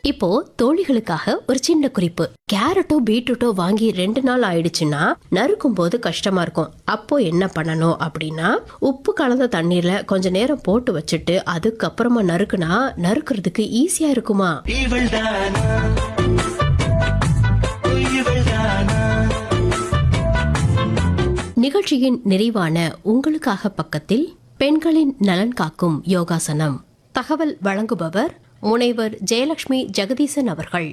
இப்போ தோழிகளுக்காக ஒரு சின்ன குறிப்பு கேரட்டோ பீட்ரூட்டோ வாங்கி ரெண்டு நாள் ஆயிடுச்சுன்னா நறுக்கும் போது கஷ்டமா இருக்கும் அப்போ என்ன பண்ணணும் அப்படின்னா உப்பு கலந்த தண்ணீர்ல கொஞ்ச நேரம் போட்டு வச்சுட்டு அதுக்கப்புறமா நறுக்குனா நறுக்கிறதுக்கு ஈஸியா இருக்குமா இவள்தானா இவள்தானா நிகழ்ச்சியின் நிறைவான உங்களுக்காக பக்கத்தில் பெண்களின் நலன் காக்கும் யோகாசனம் தகவல் வழங்குபவர் முனைவர் ஜெயலட்சுமி ஜெகதீசன் அவர்கள்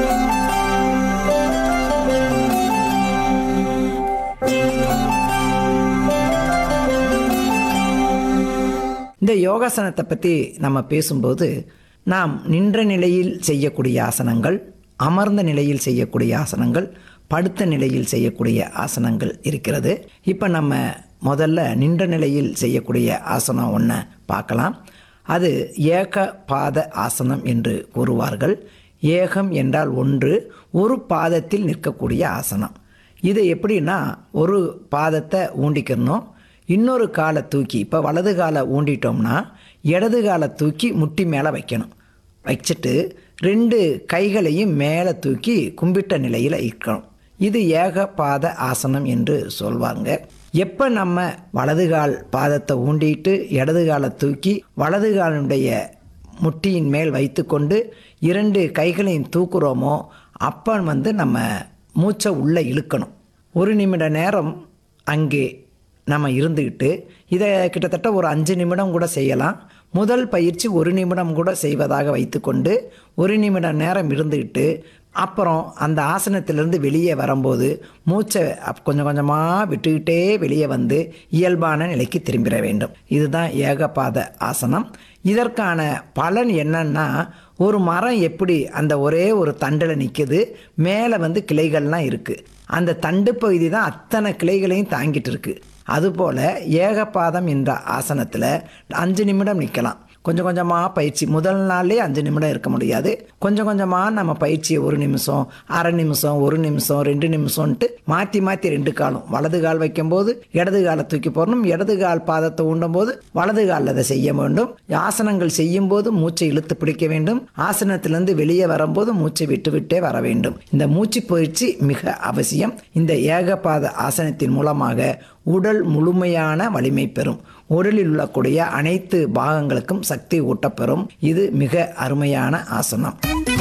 இந்த யோகாசனத்தை பற்றி நம்ம பேசும்போது நாம் நின்ற நிலையில் செய்யக்கூடிய ஆசனங்கள் அமர்ந்த நிலையில் செய்யக்கூடிய ஆசனங்கள் படுத்த நிலையில் செய்யக்கூடிய ஆசனங்கள் இருக்கிறது இப்போ நம்ம முதல்ல நின்ற நிலையில் செய்யக்கூடிய ஆசனம் ஒன்று பார்க்கலாம் அது ஏக பாத ஆசனம் என்று கூறுவார்கள் ஏகம் என்றால் ஒன்று ஒரு பாதத்தில் நிற்கக்கூடிய ஆசனம் இது எப்படின்னா ஒரு பாதத்தை ஊண்டிக்கிறணும் இன்னொரு காலை தூக்கி இப்போ வலது காலை ஊண்டிட்டோம்னா இடது காலை தூக்கி முட்டி மேலே வைக்கணும் வச்சுட்டு ரெண்டு கைகளையும் மேலே தூக்கி கும்பிட்ட நிலையில் இருக்கணும் இது ஏகபாத ஆசனம் என்று சொல்வாங்க எப்போ நம்ம வலது கால் பாதத்தை ஊண்டிட்டு இடது காலை தூக்கி வலது காலினுடைய முட்டியின் மேல் வைத்துக்கொண்டு இரண்டு கைகளையும் தூக்குறோமோ அப்போ வந்து நம்ம மூச்சை உள்ளே இழுக்கணும் ஒரு நிமிட நேரம் அங்கே நம்ம இருந்துக்கிட்டு இதை கிட்டத்தட்ட ஒரு அஞ்சு நிமிடம் கூட செய்யலாம் முதல் பயிற்சி ஒரு நிமிடம் கூட செய்வதாக வைத்துக்கொண்டு ஒரு நிமிடம் நேரம் இருந்துக்கிட்டு அப்புறம் அந்த ஆசனத்திலிருந்து வெளியே வரும்போது மூச்சை அப் கொஞ்சம் கொஞ்சமாக விட்டுக்கிட்டே வெளியே வந்து இயல்பான நிலைக்கு திரும்பிட வேண்டும் இதுதான் ஏகபாத ஆசனம் இதற்கான பலன் என்னன்னா ஒரு மரம் எப்படி அந்த ஒரே ஒரு தண்டில் நிற்குது மேலே வந்து கிளைகள்லாம் இருக்குது அந்த தண்டு பகுதி தான் அத்தனை கிளைகளையும் தாங்கிட்டு இருக்கு அதுபோல் ஏகபாதம் என்ற ஆசனத்தில் அஞ்சு நிமிடம் நிற்கலாம் கொஞ்சம் கொஞ்சமாக பயிற்சி முதல் நாள்லேயே அஞ்சு நிமிடம் இருக்க முடியாது கொஞ்சம் கொஞ்சமாக நம்ம பயிற்சியை ஒரு நிமிஷம் அரை நிமிஷம் ஒரு நிமிஷம் ரெண்டு நிமிஷம்ன்ட்டு மாற்றி மாற்றி ரெண்டு காலும் வலது கால் வைக்கும்போது இடது காலை தூக்கி போடணும் இடது கால் பாதத்தை ஊண்டும் போது வலது காலில் அதை செய்ய வேண்டும் ஆசனங்கள் செய்யும் போது மூச்சை இழுத்து பிடிக்க வேண்டும் ஆசனத்திலிருந்து வெளியே வரும்போது மூச்சை விட்டு விட்டே வர வேண்டும் இந்த மூச்சு பயிற்சி மிக அவசியம் இந்த ஏகபாத ஆசனத்தின் மூலமாக உடல் முழுமையான வலிமை பெறும் உடலில் உள்ளக்கூடிய அனைத்து பாகங்களுக்கும் சக்தி ஊட்டப்பெறும் இது மிக அருமையான ஆசனம்